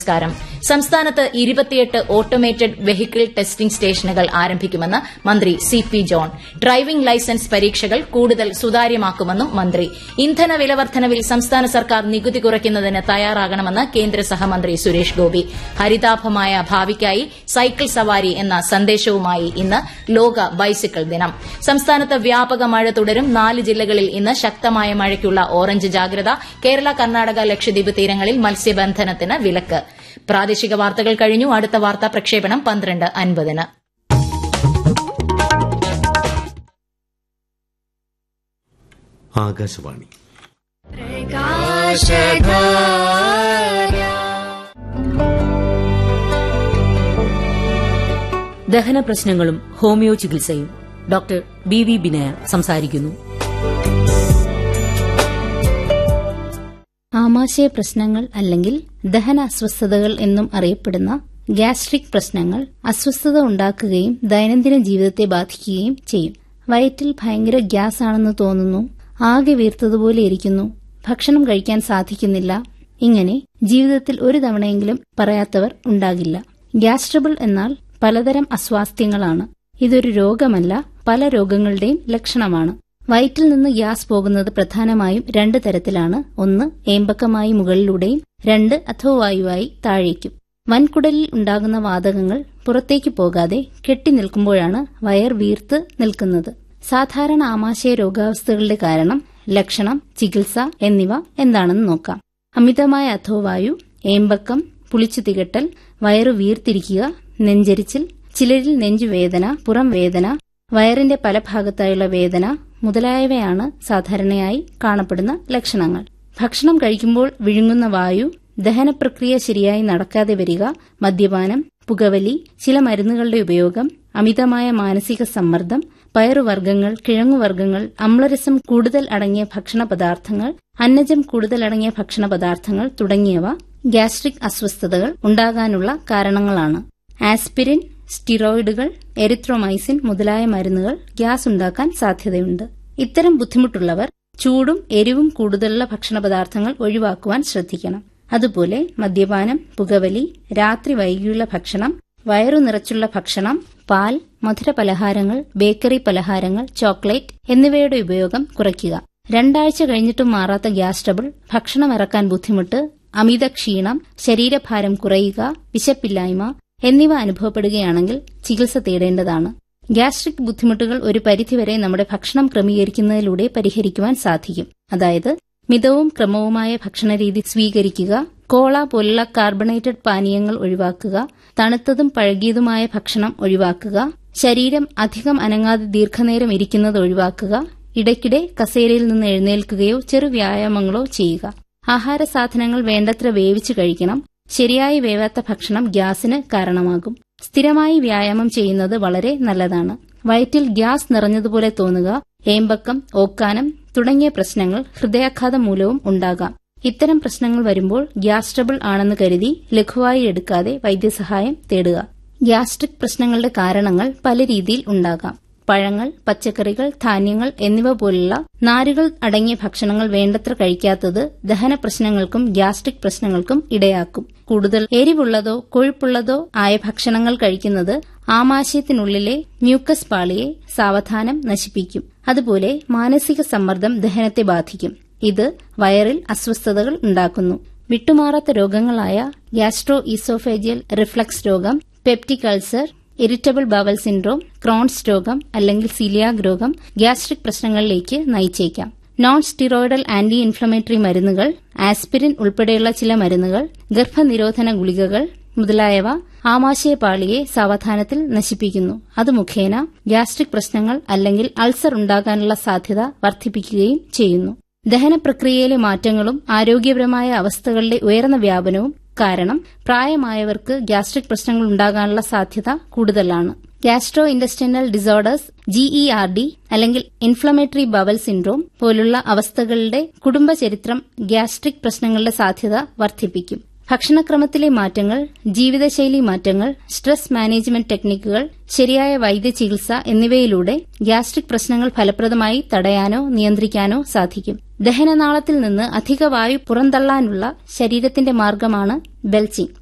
പുരസ്കാരം സംസ്ഥാനത്ത് ഇരുപത്തിയെട്ട് ഓട്ടോമേറ്റഡ് വെഹിക്കിൾ ടെസ്റ്റിംഗ് സ്റ്റേഷനുകൾ ആരംഭിക്കുമെന്ന് മന്ത്രി C P John driving licence പരീക്ഷകൾ കൂടുതൽ സുതാര്യമാക്കുമെന്നും മന്ത്രി ഇന്ധന വിലവർദ്ധനവിൽ സംസ്ഥാന സർക്കാർ നികുതി കുറയ്ക്കുന്നതിന് തയ്യാറാകണമെന്ന് കേന്ദ്ര സഹമന്ത്രി സുരേഷ് ഗോപി ഹരിതാഭമായ ഭാവിക്കായി സൈക്കിൾ സവാരി എന്ന സന്ദേശവുമായി ഇന്ന് ലോക ബൈസിക്കിൾ ദിനം സംസ്ഥാനത്ത് വ്യാപക മഴ തുടരും നാല് ജില്ലകളിൽ ഇന്ന് ശക്തമായ മഴയ്ക്കുള്ള ഓറഞ്ച് ജാഗ്രത കേരള കർണാടക ലക്ഷദ്വീപ് തീരങ്ങളിൽ മത്സ്യബന്ധനത്തിന് വിലക്ക് പ്രാദേശിക വാർത്തകൾ കഴിഞ്ഞു അടുത്ത വാർത്താ പ്രക്ഷേപണം പന്ത്രണ്ട് അൻപതിന് ആകാശവാണി ദഹന പ്രശ്നങ്ങളും ഹോമിയോ ചികിത്സയും ഡോക്ടർ ബി വി ബിനയ സംസാരിക്കുന്നു ആമാശയ പ്രശ്നങ്ങൾ അല്ലെങ്കിൽ ദഹന അസ്വസ്ഥതകൾ എന്നും അറിയപ്പെടുന്ന ഗ്യാസ്ട്രിക് പ്രശ്നങ്ങൾ അസ്വസ്ഥത ഉണ്ടാക്കുകയും ദൈനംദിന ജീവിതത്തെ ബാധിക്കുകയും ചെയ്യും വയറ്റിൽ ഭയങ്കര ഗ്യാസ് ആണെന്ന് തോന്നുന്നു ആകെ വീർത്തതുപോലെ ഇരിക്കുന്നു ഭക്ഷണം കഴിക്കാൻ സാധിക്കുന്നില്ല ഇങ്ങനെ ജീവിതത്തിൽ ഒരു തവണയെങ്കിലും പറയാത്തവർ ഉണ്ടാകില്ല ഗ്യാസ് ട്രബിൾ എന്നാൽ പലതരം അസ്വാസ്ഥ്യങ്ങളാണ് ഇതൊരു രോഗമല്ല പല രോഗങ്ങളുടെയും ലക്ഷണമാണ് വയറ്റിൽ നിന്ന് ഗ്യാസ് പോകുന്നത് പ്രധാനമായും രണ്ട് തരത്തിലാണ് ഒന്ന് ഏമ്പക്കമായി മുകളിലൂടെയും രണ്ട് അഥോവായുവായി താഴേക്കും വൻകുടലിൽ ഉണ്ടാകുന്ന വാതകങ്ങൾ പുറത്തേക്ക് പോകാതെ കെട്ടി നിൽക്കുമ്പോഴാണ് വയർ വീർത്ത് നിൽക്കുന്നത് സാധാരണ ആമാശയ രോഗാവസ്ഥകളുടെ കാരണം ലക്ഷണം ചികിത്സ എന്നിവ എന്താണെന്ന് നോക്കാം അമിതമായ അഥോവായു ഏമ്പക്കം പുളിച്ചു തികട്ടൽ വയറു വീർത്തിരിക്കുക നെഞ്ചരിച്ചിൽ ചിലരിൽ നെഞ്ചുവേദന പുറം വേദന വയറിന്റെ പല ഭാഗത്തായുള്ള വേദന മുതലായവയാണ് സാധാരണയായി കാണപ്പെടുന്ന ലക്ഷണങ്ങൾ ഭക്ഷണം കഴിക്കുമ്പോൾ വിഴുങ്ങുന്ന വായു ദഹനപ്രക്രിയ ശരിയായി നടക്കാതെ വരിക മദ്യപാനം പുകവലി ചില മരുന്നുകളുടെ ഉപയോഗം അമിതമായ മാനസിക സമ്മർദ്ദം പയറുവർഗ്ഗങ്ങൾ കിഴങ്ങുവർഗ്ഗങ്ങൾ അമ്ലരസം കൂടുതൽ അടങ്ങിയ ഭക്ഷണ പദാർത്ഥങ്ങൾ അന്നജം കൂടുതൽ അടങ്ങിയ ഭക്ഷണ പദാർത്ഥങ്ങൾ തുടങ്ങിയവ ഗ്യാസ്ട്രിക് അസ്വസ്ഥതകൾ ഉണ്ടാകാനുള്ള കാരണങ്ങളാണ് ആസ്പിരിൻ സ്റ്റിറോയിഡുകൾ എരിത്രോമൈസിൻ മുതലായ മരുന്നുകൾ ഗ്യാസ് ഉണ്ടാക്കാൻ സാധ്യതയുണ്ട് ഇത്തരം ബുദ്ധിമുട്ടുള്ളവർ ചൂടും എരിവും കൂടുതലുള്ള ഭക്ഷണ പദാർത്ഥങ്ങൾ ഒഴിവാക്കുവാൻ ശ്രദ്ധിക്കണം അതുപോലെ മദ്യപാനം പുകവലി രാത്രി വൈകിയുള്ള ഭക്ഷണം വയറു നിറച്ചുള്ള ഭക്ഷണം പാൽ മധുര പലഹാരങ്ങൾ ബേക്കറി പലഹാരങ്ങൾ ചോക്ലേറ്റ് എന്നിവയുടെ ഉപയോഗം കുറയ്ക്കുക രണ്ടാഴ്ച കഴിഞ്ഞിട്ടും മാറാത്ത ഗ്യാസ് ട്രബിൾ ഭക്ഷണം ഇറക്കാൻ ബുദ്ധിമുട്ട് അമിത ക്ഷീണം ശരീരഭാരം കുറയുക വിശപ്പില്ലായ്മ എന്നിവ അനുഭവപ്പെടുകയാണെങ്കിൽ ചികിത്സ തേടേണ്ടതാണ് ഗ്യാസ്ട്രിക് ബുദ്ധിമുട്ടുകൾ ഒരു പരിധിവരെ നമ്മുടെ ഭക്ഷണം ക്രമീകരിക്കുന്നതിലൂടെ പരിഹരിക്കുവാൻ സാധിക്കും അതായത് മിതവും ക്രമവുമായ ഭക്ഷണരീതി സ്വീകരിക്കുക കോള പോലുള്ള കാർബണേറ്റഡ് പാനീയങ്ങൾ ഒഴിവാക്കുക തണുത്തതും പഴകിയതുമായ ഭക്ഷണം ഒഴിവാക്കുക ശരീരം അധികം അനങ്ങാതെ ദീർഘനേരം ഇരിക്കുന്നത് ഒഴിവാക്കുക ഇടയ്ക്കിടെ കസേരയിൽ നിന്ന് എഴുന്നേൽക്കുകയോ ചെറു വ്യായാമങ്ങളോ ചെയ്യുക ആഹാര സാധനങ്ങൾ വേണ്ടത്ര വേവിച്ചു കഴിക്കണം ശരിയായി വേവാത്ത ഭക്ഷണം ഗ്യാസിന് കാരണമാകും സ്ഥിരമായി വ്യായാമം ചെയ്യുന്നത് വളരെ നല്ലതാണ് വയറ്റിൽ ഗ്യാസ് നിറഞ്ഞതുപോലെ തോന്നുക ഏമ്പക്കം ഓക്കാനം തുടങ്ങിയ പ്രശ്നങ്ങൾ ഹൃദയാഘാതം മൂലവും ഉണ്ടാകാം ഇത്തരം പ്രശ്നങ്ങൾ വരുമ്പോൾ ഗ്യാസ് ട്രബിൾ ആണെന്ന് കരുതി ലഘുവായി എടുക്കാതെ വൈദ്യസഹായം തേടുക ഗ്യാസ്ട്രിക് പ്രശ്നങ്ങളുടെ കാരണങ്ങൾ പല രീതിയിൽ ഉണ്ടാകാം പഴങ്ങൾ പച്ചക്കറികൾ ധാന്യങ്ങൾ എന്നിവ പോലുള്ള നാരുകൾ അടങ്ങിയ ഭക്ഷണങ്ങൾ വേണ്ടത്ര കഴിക്കാത്തത് ദഹന പ്രശ്നങ്ങൾക്കും ഗ്യാസ്ട്രിക് പ്രശ്നങ്ങൾക്കും ഇടയാക്കും കൂടുതൽ എരിവുള്ളതോ കൊഴുപ്പുള്ളതോ ആയ ഭക്ഷണങ്ങൾ കഴിക്കുന്നത് ആമാശയത്തിനുള്ളിലെ മ്യൂക്കസ് പാളിയെ സാവധാനം നശിപ്പിക്കും അതുപോലെ മാനസിക സമ്മർദ്ദം ദഹനത്തെ ബാധിക്കും ഇത് വയറിൽ അസ്വസ്ഥതകൾ ഉണ്ടാക്കുന്നു വിട്ടുമാറാത്ത രോഗങ്ങളായ ഗ്യാസ്ട്രോ ഈസോഫേജിയൽ റിഫ്ലക്സ് രോഗം peptic ulcer irritable bowel syndrome Crohn's രോഗം അല്ലെങ്കിൽ സിലിയാഗ് രോഗം ഗ്യാസ്ട്രിക് പ്രശ്നങ്ങളിലേക്ക് നയിച്ചേക്കാം നോൺ സ്റ്റിറോയിഡൽ ആന്റി ഇൻഫ്ലമേറ്ററി മരുന്നുകൾ ആസ്പിരിൻ ഉൾപ്പെടെയുള്ള ചില മരുന്നുകൾ ഗർഭനിരോധന ഗുളികകൾ മുതലായവ ആമാശയപാളിയെ സാവധാനത്തിൽ നശിപ്പിക്കുന്നു അത് മുഖേന ഗ്യാസ്ട്രിക് പ്രശ്നങ്ങൾ അല്ലെങ്കിൽ അൾസർ ഉണ്ടാകാനുള്ള സാധ്യത വർദ്ധിപ്പിക്കുകയും ചെയ്യുന്നു ദഹന പ്രക്രിയയിലെ മാറ്റങ്ങളും ആരോഗ്യപരമായ അവസ്ഥകളുടെ ഉയർന്ന വ്യാപനവും കാരണം പ്രായമായവർക്ക് ഗ്യാസ്ട്രിക് പ്രശ്നങ്ങൾ ഉണ്ടാകാനുള്ള സാധ്യത കൂടുതലാണ് gastro intestinal disorders G E R D അല്ലെങ്കിൽ ഇൻഫ്ലമേറ്ററി ബവൽ സിൻഡ്രോം പോലുള്ള അവസ്ഥകളുടെ കുടുംബചരിത്രം ഗ്യാസ്ട്രിക് പ്രശ്നങ്ങളുടെ സാധ്യത വർദ്ധിപ്പിക്കും ഭക്ഷണക്രമത്തിലെ മാറ്റങ്ങൾ ജീവിതശൈലി മാറ്റങ്ങൾ സ്ട്രെസ് മാനേജ്മെന്റ് ടെക്നിക്കുകൾ ശരിയായ വൈദ്യചികിത്സ എന്നിവയിലൂടെ ഗ്യാസ്ട്രിക് പ്രശ്നങ്ങൾ ഫലപ്രദമായി തടയാനോ നിയന്ത്രിക്കാനോ സാധിക്കും ദഹനനാളത്തിൽ നിന്ന് അധിക വായു പുറന്തള്ളാനുള്ള ശരീരത്തിന്റെ മാർഗമാണ് ബെൽച്ചിംഗ്